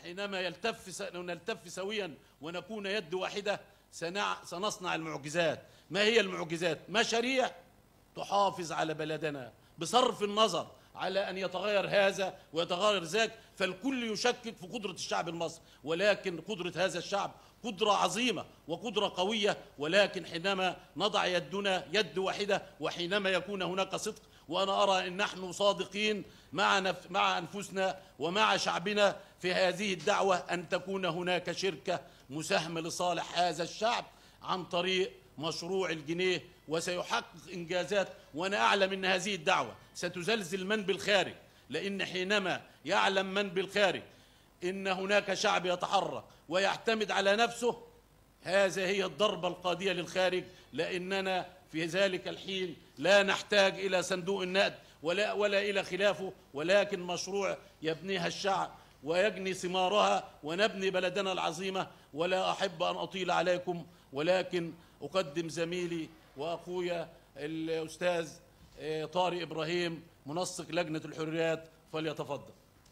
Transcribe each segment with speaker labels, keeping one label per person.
Speaker 1: حينما يلتف س- نلتف سويا ونكون يد واحدة سنع سنصنع المعجزات ما هي المعجزات مشاريع تحافظ على بلدنا بصرف النظر على أن يتغير هذا ويتغير ذاك فالكل يشكك في قدرة الشعب المصري ولكن قدرة هذا الشعب قدرة عظيمة وقدرة قوية ولكن حينما نضع يدنا يد واحدة وحينما يكون هناك صدق وأنا أرى أن نحن صادقين مع, نف مع أنفسنا ومع شعبنا في هذه الدعوة أن تكون هناك شركة مساهمة لصالح هذا الشعب عن طريق مشروع الجنيه وسيحقق إنجازات وأنا أعلم أن هذه الدعوة ستزلزل من بالخارج لأن حينما يعلم من بالخارج إن هناك شعب يتحرك ويعتمد على نفسه هذا هي الضربة القاضية للخارج لأننا في ذلك الحين لا نحتاج إلى صندوق النقد ولا, ولا إلى خلافه ولكن مشروع يبنيها الشعب ويجني ثمارها ونبني بلدنا العظيمة ولا أحب أن أطيل عليكم ولكن أقدم زميلي وأخويا الأستاذ آه، طارق إبراهيم منسق لجنة الحريات فليتفضل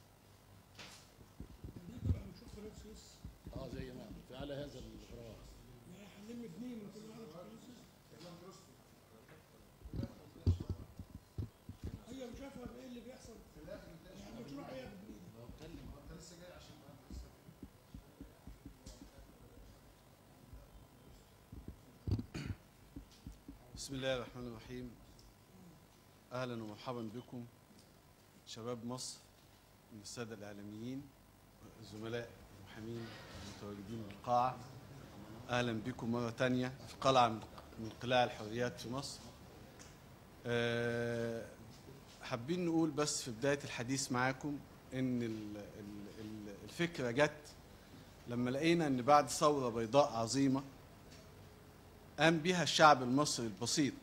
Speaker 2: نقدر نشوف قناه السويس
Speaker 1: اه زي ما في على هذا البراء
Speaker 2: يعني هنلم اتنين من كل واحد في قناه السويس هي مش عارفه ايه اللي بيحصل يعني مشروع ايه يا ابني
Speaker 3: بسم الله الرحمن الرحيم اهلا ومرحبا بكم شباب مصر من الساده الاعلاميين الزملاء المحامين المتواجدين بالقاعه اهلا بكم مره تانية في قلعه من من قلاع الحريات في مصر آه، حابين نقول بس في بدايه الحديث معاكم ان ال- ال- ال- الفكره جت لما لقينا ان بعد ثوره بيضاء عظيمه قام بها الشعب المصري البسيط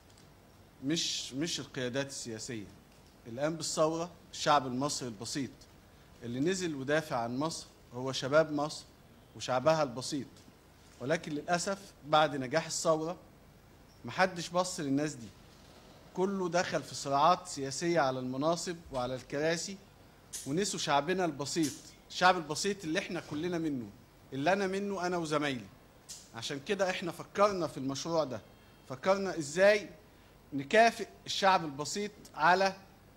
Speaker 3: مش مش القيادات السياسية اللي قام بالثورة الشعب المصري البسيط اللي نزل ودافع عن مصر هو شباب مصر وشعبها البسيط ولكن للأسف بعد نجاح الثورة محدش بص للناس دي كله دخل في صراعات سياسية على المناصب وعلى الكراسي ونسوا شعبنا البسيط الشعب البسيط اللي احنا كلنا منه اللي انا منه انا وزمايلي عشان كده احنا فكرنا في المشروع ده فكرنا ازاي نكافئ الشعب البسيط على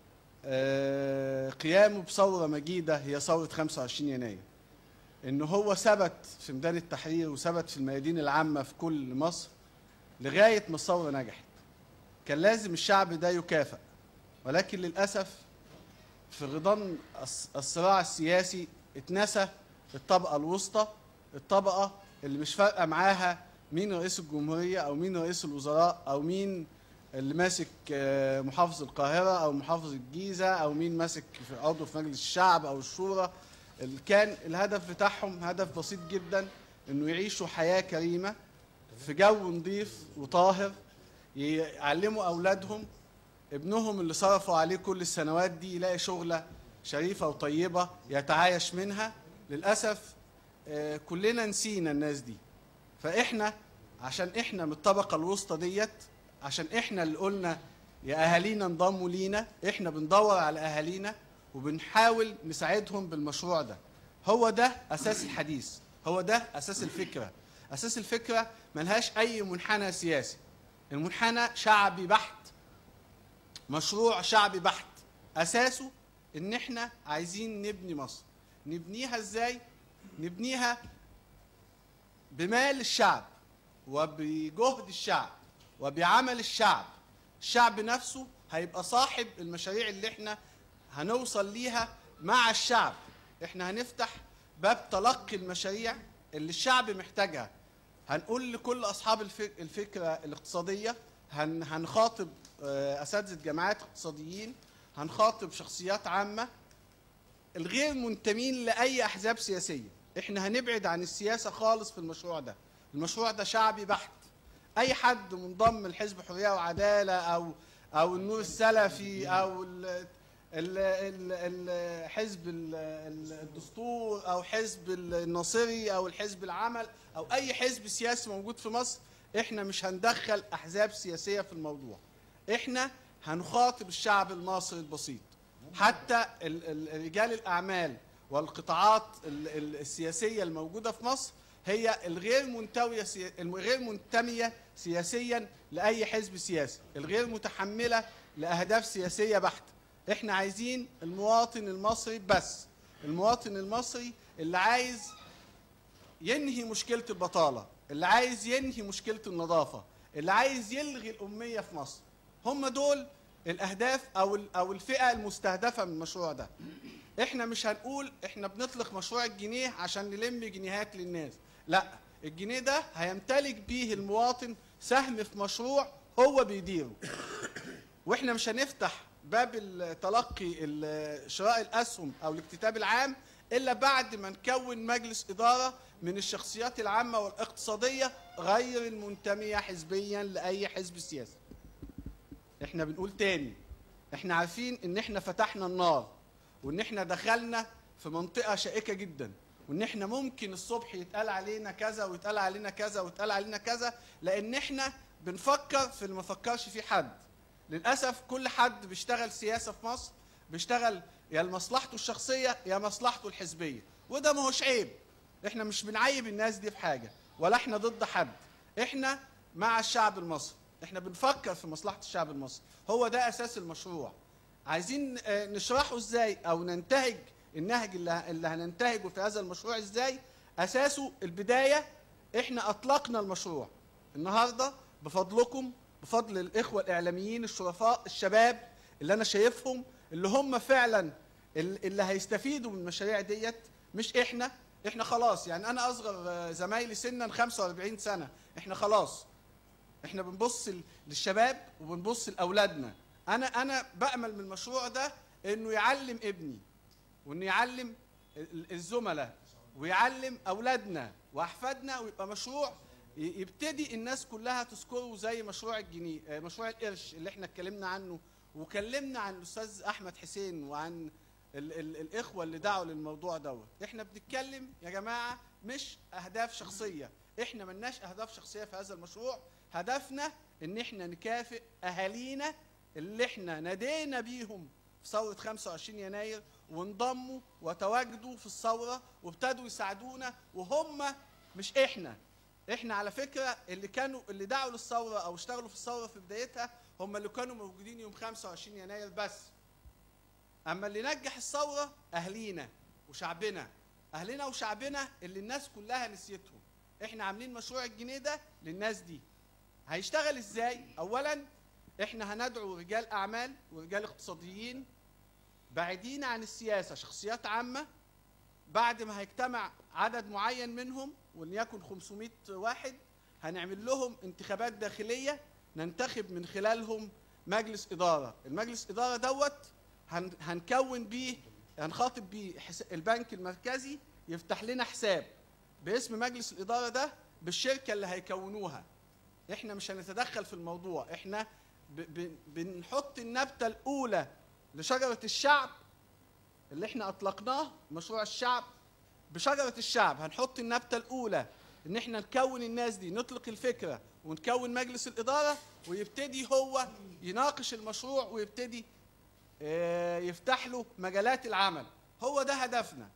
Speaker 3: آه، قيامه بثورة مجيدة هي ثورة 25 يناير ان هو ثبت في ميدان التحرير وثبت في الميادين العامة في كل مصر لغاية ما الثورة نجحت كان لازم الشعب ده يكافئ ولكن للأسف في غضان الص- الصراع السياسي اتنسى الطبقة الوسطى الطبقة اللي مش فارقة معاها مين رئيس الجمهورية أو مين رئيس الوزراء أو مين اللي ماسك آه، محافظ القاهرة أو محافظ الجيزة أو مين ماسك في عضو في مجلس الشعب أو الشورى اللي كان الهدف بتاعهم هدف بسيط جدا إنه يعيشوا حياة كريمة في جو نظيف وطاهر يعلموا أولادهم ابنهم اللي صرفوا عليه كل السنوات دي يلاقي شغلة شريفة وطيبة يتعايش منها للأسف آه، كلنا نسينا الناس دي فإحنا عشان إحنا من الطبقة الوسطى ديت عشان إحنا اللي قلنا يا أهالينا انضموا لينا إحنا بندور على أهالينا وبنحاول نساعدهم بالمشروع ده هو ده أساس الحديث هو ده أساس الفكرة أساس الفكرة ملهاش أي منحنى سياسي المنحنى شعبي بحت مشروع شعبي بحت اساسه ان احنا عايزين نبني مصر نبنيها ازاي نبنيها بمال الشعب وبجهد الشعب وبعمل الشعب الشعب نفسه هيبقى صاحب المشاريع اللي احنا هنوصل ليها مع الشعب احنا هنفتح باب تلقي المشاريع اللي الشعب محتاجها هنقول لكل اصحاب الفك- الفكره الاقتصاديه هن هنخاطب آه، اساتذه جامعات اقتصاديين هنخاطب شخصيات عامه الغير منتمين لاي احزاب سياسيه احنا هنبعد عن السياسه خالص في المشروع ده المشروع ده شعبي بحت اي حد منضم لحزب حريه وعداله او او النور السلفي او ال ال ال ال حزب ال- ال- الدستور او حزب الناصري او الحزب العمل او اي حزب سياسي موجود في مصر احنا مش هندخل احزاب سياسيه في الموضوع احنا هنخاطب الشعب المصري البسيط حتى ال- ال- رجال الاعمال والقطاعات ال- ال- السياسيه الموجوده في مصر هي الغير منتويه سي... الغير منتميه سياسيا لاي حزب سياسي، الغير متحمله لاهداف سياسيه بحته. احنا عايزين المواطن المصري بس، المواطن المصري اللي عايز ينهي مشكله البطاله، اللي عايز ينهي مشكله النظافه، اللي عايز يلغي الاميه في مصر. هم دول الاهداف او ال- او الفئه المستهدفه من المشروع ده. احنا مش هنقول احنا بنطلق مشروع الجنيه عشان نلم جنيهات للناس لا الجنيه ده هيمتلك بيه المواطن سهم في مشروع هو بيديره واحنا مش هنفتح باب التلقي ال- شراء الاسهم او الاكتتاب العام الا بعد ما نكون مجلس اداره من الشخصيات العامه والاقتصاديه غير المنتميه حزبيا لاي حزب سياسي احنا بنقول تاني احنا عارفين ان احنا فتحنا النار وان احنا دخلنا في منطقه شائكه جدا وان احنا ممكن الصبح يتقال علينا كذا ويتقال علينا كذا ويتقال علينا كذا لان احنا بنفكر في اللي ما فكرش فيه حد للاسف كل حد بيشتغل سياسه في مصر بيشتغل يا لمصلحته الشخصيه يا مصلحته الحزبيه وده ما هوش عيب احنا مش بنعيب الناس دي في حاجه ولا احنا ضد حد احنا مع الشعب المصري احنا بنفكر في مصلحه الشعب المصري هو ده اساس المشروع عايزين آه، نشرحه ازاي او ننتهج النهج اللي اللي هننتهجه في هذا المشروع ازاي اساسه البدايه احنا اطلقنا المشروع النهارده بفضلكم بفضل الاخوه الاعلاميين الشرفاء الشباب اللي انا شايفهم اللي هم فعلا ال- اللي هيستفيدوا من المشاريع ديت مش احنا احنا خلاص يعني انا اصغر آه، زمايلي سنا 45 سنه احنا خلاص احنا بنبص ل- للشباب وبنبص لاولادنا انا انا بامل من المشروع ده انه يعلم ابني وانه يعلم ال- الزملاء ويعلم اولادنا واحفادنا ويبقى مشروع ي- يبتدي الناس كلها تذكره زي مشروع الجنيه آه، مشروع القرش اللي احنا اتكلمنا عنه وكلمنا عن الاستاذ احمد حسين وعن ال ال الاخوه اللي دعوا للموضوع دوت احنا بنتكلم يا جماعه مش اهداف شخصيه احنا ملناش اهداف شخصيه في هذا المشروع هدفنا ان احنا نكافئ اهالينا اللي احنا نادينا بيهم في ثوره 25 يناير وانضموا وتواجدوا في الثوره وابتدوا يساعدونا وهم مش احنا احنا على فكره اللي كانوا اللي دعوا للثوره او اشتغلوا في الثوره في بدايتها هم اللي كانوا موجودين يوم 25 يناير بس اما اللي نجح الثوره اهلينا وشعبنا اهلنا وشعبنا اللي الناس كلها نسيتهم احنا عاملين مشروع الجنيه ده للناس دي هيشتغل ازاي اولا احنا هندعو رجال اعمال ورجال اقتصاديين بعيدين عن السياسه شخصيات عامه بعد ما هيجتمع عدد معين منهم وليكن 500 واحد هنعمل لهم انتخابات داخليه ننتخب من خلالهم مجلس اداره المجلس اداره دوت هن- هنكون بيه هنخاطب بيه حس- البنك المركزي يفتح لنا حساب باسم مجلس الاداره ده بالشركه اللي هيكونوها احنا مش هنتدخل في الموضوع احنا ب ب بنحط النبته الاولى لشجره الشعب اللي احنا اطلقناه مشروع الشعب بشجره الشعب هنحط النبته الاولى ان احنا نكون الناس دي نطلق الفكره ونكون مجلس الاداره ويبتدي هو يناقش المشروع ويبتدي آه، يفتح له مجالات العمل هو ده هدفنا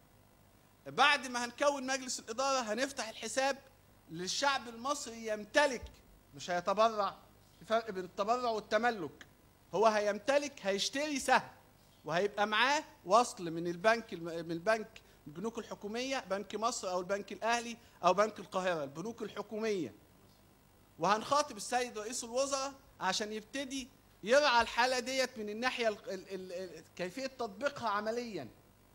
Speaker 3: بعد ما هنكون مجلس الإدارة هنفتح الحساب للشعب المصري يمتلك مش هيتبرع في فرق بين التبرع والتملك هو هيمتلك هيشتري سهم وهيبقى معاه وصل من البنك الم- من البنك البنوك الحكومية بنك مصر أو البنك الأهلي أو بنك القاهرة البنوك الحكومية وهنخاطب السيد رئيس الوزراء عشان يبتدي يرعى الحالة ديت من الناحية ال- ال- ال- ال- كيفية تطبيقها عمليا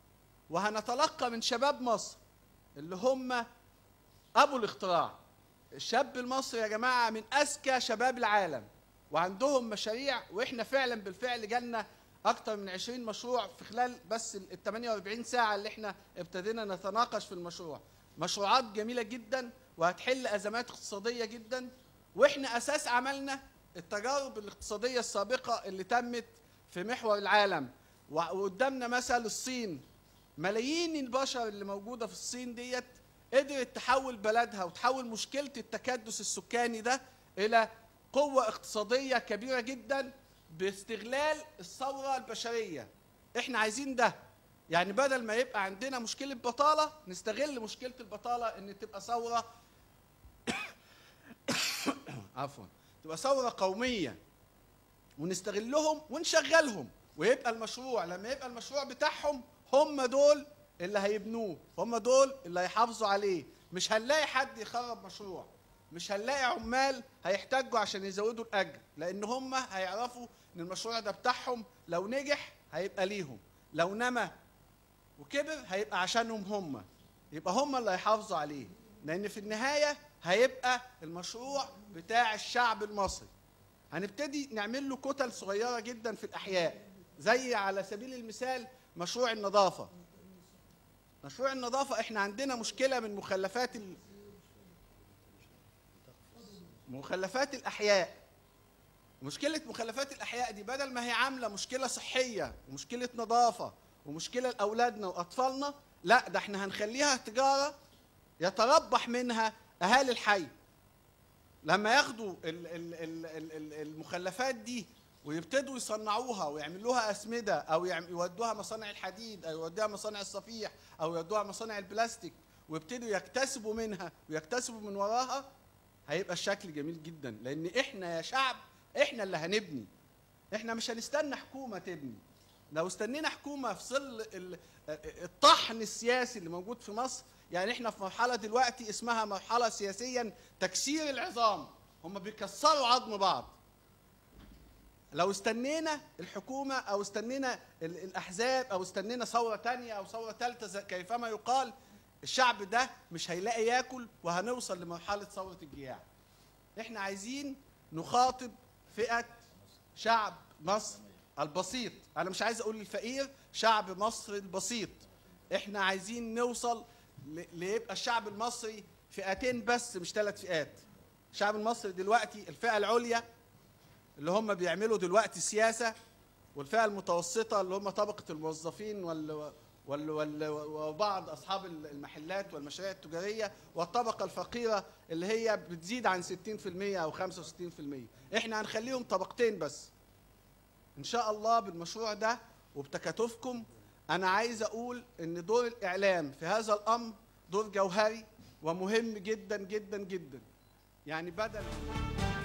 Speaker 3: وهنتلقى من شباب مصر اللي هم أبو الاختراع الشاب المصري يا جماعة من أذكى شباب العالم وعندهم مشاريع وإحنا فعلا بالفعل جالنا أكتر من 20 مشروع في خلال بس ال 48 ساعة اللي إحنا ابتدينا نتناقش في المشروع مشروعات جميلة جدا وهتحل أزمات اقتصادية جدا وإحنا أساس عملنا التجارب الاقتصادية السابقة اللي تمت في محور العالم وقدامنا مثل الصين ملايين البشر اللي موجوده في الصين ديت قدرت تحول بلدها وتحول مشكله التكدس السكاني ده الى قوه اقتصاديه كبيره جدا باستغلال الثوره البشريه احنا عايزين ده يعني بدل ما يبقى عندنا مشكله بطاله نستغل مشكله البطاله ان تبقى ثوره عفوا تبقى ثوره قوميه ونستغلهم ونشغلهم ويبقى المشروع لما يبقى المشروع بتاعهم هم دول اللي هيبنوه هم دول اللي هيحافظوا عليه مش هنلاقي حد يخرب مشروع مش هنلاقي عمال هيحتاجوا عشان يزودوا الاجر لان هم هيعرفوا ان المشروع ده بتاعهم لو نجح هيبقى ليهم لو نما وكبر هيبقى عشانهم هم يبقى هم اللي هيحافظوا عليه لان في النهايه هيبقى المشروع بتاع الشعب المصري هنبتدي نعمل له كتل صغيره جدا في الاحياء زي على سبيل المثال مشروع النظافه مشروع النظافه احنا عندنا مشكله من مخلفات ال... مخلفات الاحياء مشكله مخلفات الاحياء دي بدل ما هي عامله مشكله صحيه ومشكله نظافه ومشكله لاولادنا واطفالنا لا ده احنا هنخليها تجاره يتربح منها اهالي الحي لما ياخدوا ال- ال- ال- ال- ال- المخلفات دي ويبتدوا يصنعوها ويعملوها اسمده او يعم- يودوها مصانع الحديد او يودوها مصانع الصفيح او يودوها مصانع البلاستيك ويبتدوا يكتسبوا منها ويكتسبوا من وراها هيبقى الشكل جميل جدا لان احنا يا شعب احنا اللي هنبني احنا مش هنستنى حكومه تبني لو استنينا حكومه في ظل ال- الطحن السياسي اللي موجود في مصر يعني احنا في مرحله دلوقتي اسمها مرحله سياسيا تكسير العظام هم بيكسروا عظم بعض لو استنينا الحكومه او استنينا ال- الاحزاب او استنينا ثوره تانية او ثوره ثالثه زي- كيفما يقال الشعب ده مش هيلاقي ياكل وهنوصل لمرحله ثوره الجياع احنا عايزين نخاطب فئه شعب مصر البسيط انا مش عايز اقول الفقير شعب مصر البسيط احنا عايزين نوصل ل- ليبقى الشعب المصري فئتين بس مش ثلاث فئات الشعب المصري دلوقتي الفئه العليا اللي هم بيعملوا دلوقتي سياسه والفئه المتوسطه اللي هم طبقه الموظفين وال وال وال وبعض اصحاب المحلات والمشاريع التجاريه والطبقه الفقيره اللي هي بتزيد عن 60% او 65% احنا هنخليهم طبقتين بس ان شاء الله بالمشروع ده وبتكاتفكم انا عايز اقول ان دور الاعلام في هذا الامر دور جوهري ومهم جدا جدا جدا يعني بدل